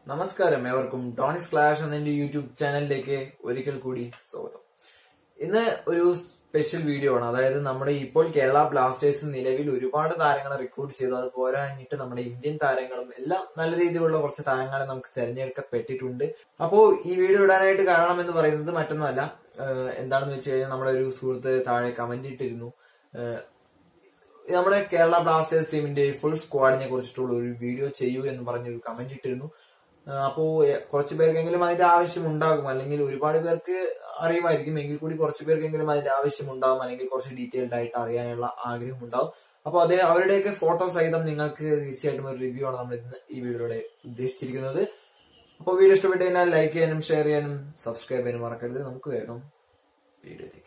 നമസ്കാരം ഏവർക്കും ഡോണിസ് ക്ലാഷ് എന്ന എന്റെ യൂട്യൂബ് ചാനലിലേക്ക് ഒരിക്കൽ കൂടി സ്വാഗതം ഇന്ന് ഒരു സ്പെഷ്യൽ വീഡിയോ ആണ് അതായത് നമ്മുടെ ഇപ്പോൾ കേരള ബ്ലാസ്റ്റേഴ്സ് നിലവിൽ ഒരുപാട് താരങ്ങളെ റിക്രൂട്ട് ചെയ്തു അത് പോരാഞ്ഞിട്ട് നമ്മുടെ ഇന്ത്യൻ താരങ്ങളും എല്ലാം നല്ല രീതിയിലുള്ള കുറച്ച് താരങ്ങളെ നമുക്ക് തിരഞ്ഞെടുക്കപ്പെട്ടിട്ടുണ്ട് അപ്പോ ഈ വീഡിയോ ഇടാനായിട്ട് കാരണം എന്ന് പറയുന്നത് മറ്റൊന്നുമല്ല ഏഹ് എന്താണെന്ന് വെച്ച് കഴിഞ്ഞാൽ നമ്മുടെ ഒരു സുഹൃത്ത് താഴെ കമന്റ് ഇട്ടിരുന്നു ഏഹ് നമ്മുടെ കേരള ബ്ലാസ്റ്റേഴ്സ് ടീമിന്റെ ഫുൾ സ്ക്വാഡിനെ കുറിച്ചിട്ടുള്ള ഒരു വീഡിയോ ചെയ്യൂ എന്ന് പറഞ്ഞൊരു കമന്റ് ഇട്ടിരുന്നു ആ, അപ്പോ എ- കുറച്ച് പേർക്കെങ്കിലും അതിന്റെ ആവശ്യം ഉണ്ടാകും അല്ലെങ്കിൽ ഒരുപാട് പേർക്ക് അറിയുമായിരിക്കും എങ്കിൽ കൂടി കുറച്ച് പേർക്കെങ്കിലും അതിന്റെ ആവശ്യം ഉണ്ടാകും അല്ലെങ്കിൽ കുറച്ച് ഡീറ്റെയിൽഡ് ആയിട്ട് അറിയാനുള്ള ആഗ്രഹം ഉണ്ടാവും അപ്പൊ അതേ അവരുടെയൊക്കെ ഫോട്ടോ സഹിതം നിങ്ങൾക്ക് തീർച്ചയായിട്ടും ഒരു റിവ്യൂ ആണ് നമ്മൾ ഇന്ന് ഈ വീഡിയോയുടെ ഉദ്ദേശിച്ചിരിക്കുന്നത് അപ്പോൾ വീഡിയോ ഇഷ്ടപ്പെട്ട് കഴിഞ്ഞാൽ ലൈക്ക് ചെയ്യാനും ഷെയർ ചെയ്യാനും സബ്സ്ക്രൈബ് ചെയ്യാനും മറക്കരുത് നമുക്ക് വേഗം വീഡിയോയിലേക്ക്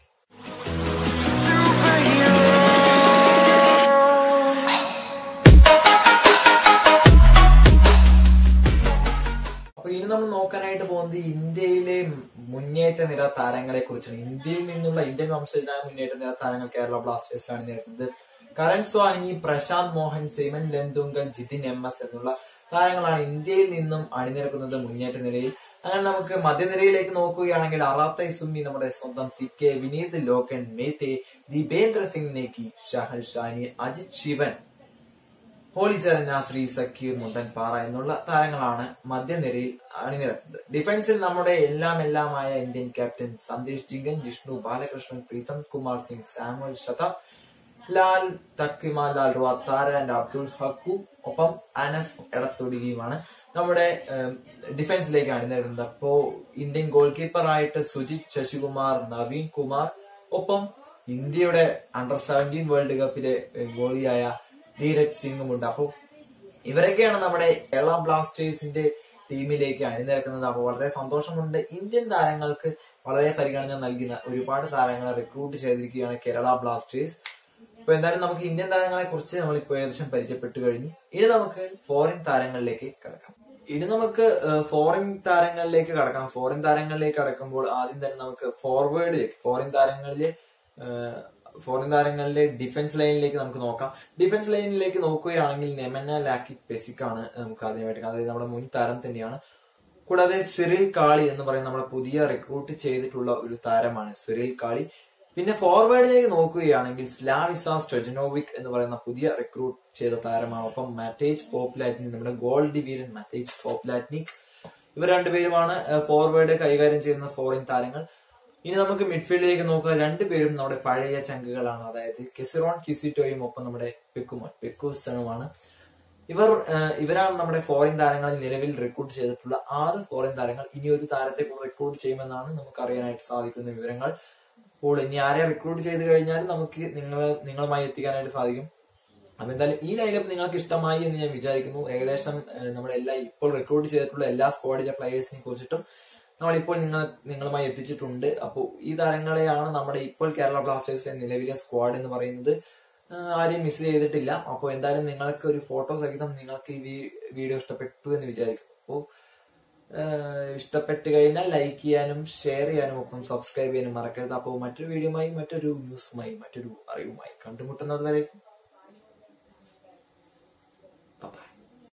അപ്പൊ ഇനി നമ്മൾ നോക്കാനായിട്ട് പോകുന്നത് ഇന്ത്യയിലെ മുന്നേറ്റ നിര താരങ്ങളെ കുറിച്ചാണ് ഇന്ത്യയിൽ നിന്നുള്ള ഇന്ത്യൻ വംശജനായ മുന്നേറ്റ നിര താരങ്ങൾ കേരള ബ്ലാസ്റ്റേഴ്സിലാണ് നിൽക്കുന്നത് കരൺ സ്വാഹിനി പ്രശാന്ത് മോഹൻ സിമൻ ലെന്തുങ്കൽ ജിതിൻ എം എസ് എന്നുള്ള താരങ്ങളാണ് ഇന്ത്യയിൽ നിന്നും അണിനിരക്കുന്നത് മുന്നേറ്റ നിരയിൽ അങ്ങനെ നമുക്ക് മധ്യനിരയിലേക്ക് നോക്കുകയാണെങ്കിൽ അറാത്ത ഇസുമി നമ്മുടെ സ്വന്തം സി കെ വിനീത് ലോകൻ മേത്തെ ദീപേന്ദ്ര സിംഗ് നേക്കി ഷഹൽ ഷാനി അജിത് ശിവൻ ഹോളിച്ചരഞ്ഞ ശ്രീ സക്കീർ മുണ്ടൻ പാറ എന്നുള്ള താരങ്ങളാണ് മധ്യനിരയിൽ അണിനിരക്കുന്നത് ഡിഫൻസിൽ നമ്മുടെ എല്ലാം എല്ലാമായ Indian captain Sandesh Jhingan Jishnu Balakrishnan Pritam Kumar Singh Samuel ശതാബ് Lalthakima Lalruatthara and Abdul Hakku ഒപ്പം അനസ് എടത്തൊടുകയുമാണ് നമ്മുടെ ഏം, ഡിഫൻസിലേക്ക് അണിനിരുന്നത് അപ്പോ ഇന്ത്യൻ ഗോൾ കീപ്പറായിട്ട് സുജിത് ശശികുമാർ നവീൻ കുമാർ ഒപ്പം ഇന്ത്യയുടെ അണ്ടർ സെവൻറ്റീൻ വേൾഡ് കപ്പിലെ ഏ, ഗോളിയായ ധീരജ് സിംഗും ഉണ്ട് അപ്പോ ഇവരൊക്കെയാണ് നമ്മുടെ കേരള ബ്ലാസ്റ്റേഴ്സിന്റെ ടീമിലേക്ക് അണിനിരക്കുന്നത് അപ്പോൾ വളരെ സന്തോഷമുണ്ട് ഇന്ത്യൻ താരങ്ങൾക്ക് വളരെ പരിഗണന നൽകുന്ന ഒരുപാട് താരങ്ങളെ റിക്രൂട്ട് ചെയ്തിരിക്കുകയാണ് കേരള ബ്ലാസ്റ്റേഴ്സ് അപ്പൊ എന്തായാലും നമുക്ക് ഇന്ത്യൻ താരങ്ങളെ കുറിച്ച് നമ്മൾ ഇപ്പോൾ ഏകദേശം പരിചയപ്പെട്ടു കഴിഞ്ഞു ഇനി നമുക്ക് ഫോറിൻ താരങ്ങളിലേക്ക് കടക്കാം ഇനി നമുക്ക് ഫോറിൻ താരങ്ങളിലേക്ക് കടക്കാം ഫോറിൻ താരങ്ങളിലേക്ക് കടക്കുമ്പോൾ ആദ്യം തന്നെ നമുക്ക് ഫോർവേഡിലേക്ക് ഫോറിൻ താരങ്ങളിലെ ഏഹ്, ഫോറിൻ താരങ്ങളിലെ ഡിഫൻസ് ലൈനിലേക്ക് നമുക്ക് നോക്കാം ഡിഫൻസ് ലൈനിലേക്ക് നോക്കുകയാണെങ്കിൽ നെമന ലാക്കി പെസിക്കാണ് നമുക്ക് ആദ്യമായിട്ട് കാണാം. അതായത് നമ്മുടെ മുൻ താരം തന്നെയാണ് കൂടാതെ സിറിൽ കാളി എന്ന് പറയുന്ന നമ്മുടെ പുതിയ റിക്രൂട്ട് ചെയ്തിട്ടുള്ള ഒരു താരമാണ് സിറിൽ കാളി പിന്നെ ഫോർവേഡിലേക്ക് നോക്കുകയാണെങ്കിൽ സ്ലാവിസ സ്റ്റെജനോവിക് എന്ന് പറയുന്ന പുതിയ റിക്രൂട്ട് ചെയ്ത താരമാണ് ഒപ്പം മാറ്റേജ് പോപ്ലാറ്റ്നിക് നമ്മുടെ ഗോൾഡ് വീരൻ മാറ്റേജ് പോപ്ലാറ്റ്നിക് ഇവർ രണ്ടുപേരുമാണ് ഫോർവേഡ് കൈകാര്യം ചെയ്യുന്ന ഫോറിൻ താരങ്ങൾ ഇനി നമുക്ക് മിഡ്ഫീൽഡിലേക്ക് നോക്കുക രണ്ടുപേരും നമ്മുടെ പഴയ ചങ്കുകളാണ് അതായത് കെസിറോൺ കിസിറ്റോയും ഒപ്പം നമ്മുടെ പെക്കുമോൻ പെക്കുസനുമാണ് ഇവർ ഏഹ്, ഇവരാണ് നമ്മുടെ ഫോറിൻ താരങ്ങളിൽ നിലവിൽ റിക്രൂട്ട് ചെയ്തിട്ടുള്ള ആറ് ഫോറിൻ താരങ്ങൾ ഇനി ഒരു താരത്തെ കൂടെ റിക്രൂട്ട് ചെയ്യുമെന്നാണ് നമുക്ക് അറിയാനായിട്ട് സാധിക്കുന്ന വിവരങ്ങൾ അപ്പോൾ ഇനി ആരെ റിക്രൂട്ട് ചെയ്ത് കഴിഞ്ഞാലും നമുക്ക് നിങ്ങൾ നിങ്ങളുമായി എത്തിക്കാനായിട്ട് സാധിക്കും അപ്പൊ എന്തായാലും ഈ ലൈനപ്പ് നിങ്ങൾക്ക് ഇഷ്ടമായി എന്ന് ഞാൻ വിചാരിക്കുന്നു ഏകദേശം ഏഹ്, നമ്മുടെ എല്ലാ ഇപ്പോൾ റിക്രൂട്ട് ചെയ്തിട്ടുള്ള എല്ലാ സ്ക്വാഡിലെ പ്ലേയേഴ്സിനെ കുറിച്ചിട്ടും നമ്മളിപ്പോൾ നിങ്ങൾ നിങ്ങളുമായി എത്തിച്ചിട്ടുണ്ട് അപ്പോൾ ഈ താരങ്ങളെയാണ് നമ്മുടെ ഇപ്പോൾ കേരള ബ്ലാസ്റ്റേഴ്സിലെ നിലവിലെ സ്ക്വാഡ് എന്ന് പറയുന്നത് ആഹ് ആരെയും മിസ് ചെയ്തിട്ടില്ല അപ്പോൾ എന്തായാലും നിങ്ങൾക്ക് ഒരു ഫോട്ടോ സഹിതം നിങ്ങൾക്ക് ഈ വീ- വീഡിയോ ഇഷ്ടപ്പെട്ടു എന്ന് വിചാരിക്കും അപ്പോൾ ഇഷ്ടപ്പെട്ട് കഴിഞ്ഞാൽ ലൈക്ക് ചെയ്യാനും ഷെയർ ചെയ്യാനും ഒപ്പം സബ്സ്ക്രൈബ് ചെയ്യാനും മറക്കരുത് അപ്പോൾ മറ്റൊരു വീഡിയോയുമായി മറ്റൊരു ന്യൂസുമായി മറ്റൊരു അറിവുമായി കണ്ടുമുട്ടുന്നത് വരെ